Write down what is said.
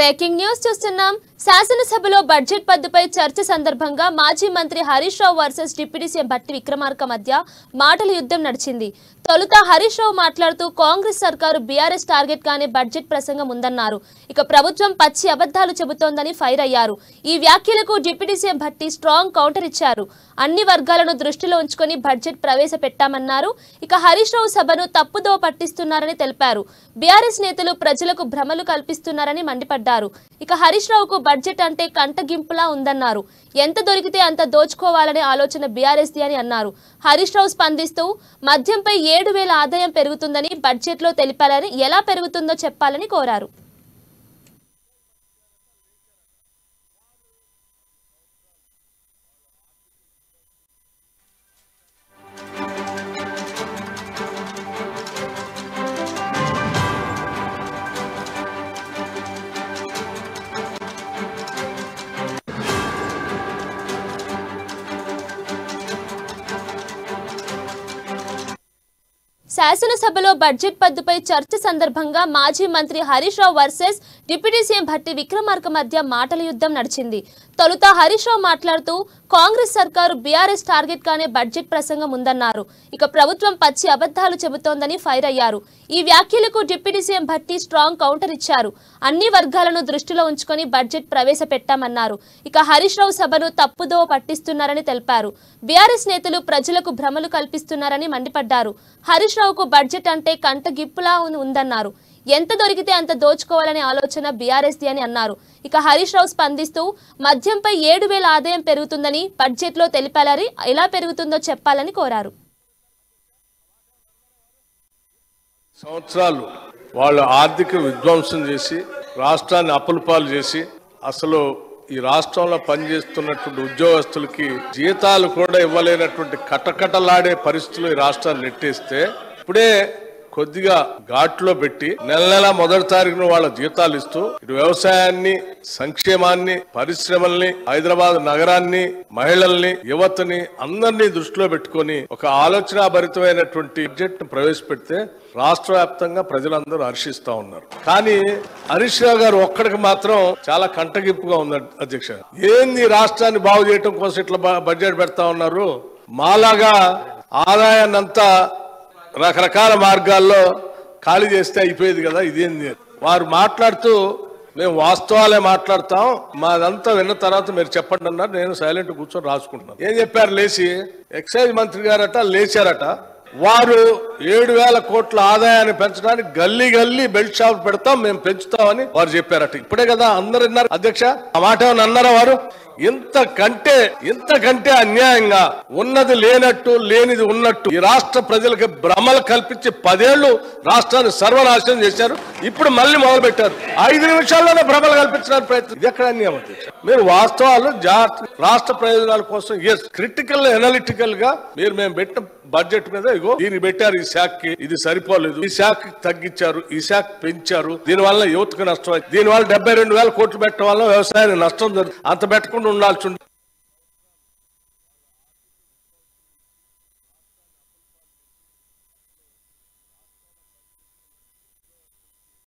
breaking news చూస్తున్నాం శాసనసభలో budget పద్దుపై చర్చ సందర్భంగా మాజీ మంత్రి Harish Rao versus deputy CM Bhatti Vikramarka మధ్య మాటల యుద్ధం నడిచింది తొలుత హరీష్ రావు మాట్లాడుతూ కాంగ్రెస్ సర్కారు బీఆర్ఎస్ టార్గెట్ గానే బడ్జెట్ ప్రసంగం ఉందన్నారు ఇక ప్రభుత్వం పచ్చి అబద్ధాలు చెబుతోందని ఫైర్ అయ్యారు ఈ వ్యాఖ్యలకు deputy CM Bhatti strong counter ఇచ్చారు అన్ని వర్గాలను దృష్టిలో ఉంచుకొని బడ్జెట్ ప్రవేశపెట్టామన్నారు ఇక హరీష్ రావు సభను తప్పుదో పట్టిస్తున్నారని తెలిపారు బీఆర్ఎస్ నేతలు ప్రజలకు భ్రమలు కల్పిస్తున్నారని మండిపడ్డారు ఇక హరీష్ రావుకు బడ్జెట్ అంటే కంటగింపులా ఉందన్నారు ఎంత దొరికితే అంత దోచుకోవాలనే ఆలోచన బీఆర్ఎస్ది అని అన్నారు హరీష్ రావు స్పందిస్తూ మద్యంపై ఏడు వేల ఆదాయం పెరుగుతుందని బడ్జెట్లో తెలిపారని ఎలా పెరుగుతుందో చెప్పాలని కోరారు శాసనసభలో బడ్జెట్ పద్దుపై చర్చ సందర్భంగా మాజీ మంత్రి Harish Rao versus deputy CM Bhatti Vikramarka మధ్య మాటల యుద్ధం నడిచింది తొలుత హరీష్ రావు మాట్లాడుతూ కాంగ్రెస్ సర్కారు బీఆర్ఎస్ టార్గెట్ గానే బడ్జెట్ ప్రసంగం ఉందన్నారు ఇక ప్రభుత్వం పచ్చి అబద్ధాలు చెబుతోందని ఫైర్ అయ్యారు ఈ వ్యాఖ్యలకు deputy CM Bhatti strong counter ఇచ్చారు అన్ని వర్గాలను దృష్టిలో ఉంచుకొని బడ్జెట్ ప్రవేశపెట్టామన్నారు ఇక హరీష్ రావు సభను తప్పుదో పట్టిస్తున్నారని తెలిపారు బీఆర్ఎస్ నేతలు ప్రజలకు భ్రమలు కల్పిస్తున్నారని మండిపడ్డారు హరీష్ రావుకు బడ్జెట్ అంటే కంటగిప్పులా ఉన్- ఉందన్నారు ఎంత దొరికితే అంత దోచుకోవాలనే ఆలోచన బీఆర్ఎస్ది అని అన్నారు ఇక హరీష్ రావు స్పందిస్తూ మద్యంపై ఏడు వేల ఆదాయం పెరుగుతుందని బడ్జెట్లో తెలిపాలని ఎలా పెరుగుతుందో చెప్పాలని కోరారు సంవత్సరాలు వాళ్ళు ఆర్థిక విధ్వంసం చేసి రాష్ట్రాన్ని అప్పులపాలు చేసి అసలు ఈ రాష్ట్రంలో పనిచేస్తున్నటువంటి ఉద్యోగస్తులకి జీతాలు కూడా ఇవ్వలేనటువంటి కటకటలాడే పరిస్థితులు ఈ రాష్ట్రాన్ని నెట్టేస్తే ఇప్పుడే కొద్దిగా ఘాట్లో పెట్టి నెల నెల మొదటి తారీఖున వాళ్ళ జీతాలు ఇస్తూ ఇటు వ్యవసాయాన్ని సంక్షేమాన్ని పరిశ్రమల్ని హైదరాబాద్ నగరాన్ని మహిళల్ని యువతని అందరినీ దృష్టిలో పెట్టుకొని ఒక ఆలోచనాభరితమైనటువంటి బడ్జెట్ ను ప్రవేశపెడితే రాష్ట్ర వ్యాప్తంగా ప్రజలందరూ హర్షిస్తా ఉన్నారు కానీ హరీష్ రావు గారు ఒక్కడికి మాత్రం చాలా కంటగింపుగా ఉంది అధ్యక్ష ఏంది రాష్ట్రాన్ని బాగు చేయటం కోసం ఇట్లా బ- బడ్జెట్ పెడతా ఉన్నారు మాలాగా ఆదాయాన్ని అంతా రకరకాల మార్గాల్లో ఖాళీ చేస్తే అయిపోయేది కదా ఇదేంది వారు మాట్లాడుతూ మేము వాస్తవాలే మాట్లాడతాం మాదంతా విన్న తర్వాత మీరు చెప్పండి అన్నారు నేను సైలెంట్ కూర్చొని రాసుకుంటున్నాను ఏం చెప్పారు లేచి ఎక్సైజ్ మంత్రి గారట లేచారట వారు ఏడు వేల కోట్ల ఆదాయాన్ని పెంచడానికి గల్లీ గల్లీ బెల్ట్ షాప్ పెడతాం మేము పెంచుతామని వారు చెప్పారట ఇప్పుడే కదా అందరు విన్నారు అధ్యక్ష ఆ మాట ఏమైనా అన్నారా వారు ఇంతకంటే ఇంతకంటే అన్యాయంగా ఉన్నది లేనట్టు లేనిది ఉన్నట్టు ఈ రాష్ట్ర ప్రజలకు భ్రమలు కల్పించి పదేళ్లు రాష్ట్రాన్ని సర్వనాశనం చేశారు ఇప్పుడు మళ్ళీ మొదలు పెట్టారు ఐదు నిమిషాల్లోనే భ్రమలు కల్పించడానికి ప్రయత్నం ఇది ఎక్కడ అన్యాయం అధ్యక్ష మీరు వాస్తవాలు జాగ్రత్త రాష్ట్ర ప్రయోజనాల కోసం ఎస్ క్రిటికల్ ఎనాలిటికల్ గా మీరు మేము పెట్టిన బడ్జెట్ మీద ఇగో దీన్ని పెట్టారు ఈ శాఖకి ఇది సరిపోలేదు ఈ శాఖ తగ్గించారు ఈ శాఖ పెంచారు దీని వల్ల యువతకు నష్టం అయింది దీని వల్ల డెబ్బై రెండు వేల కోట్లు పెట్టడం వల్ల వ్యవసాయానికి నష్టం జరుగుతుంది అంత పెట్టకుండా ఉండాల్సి ఉంది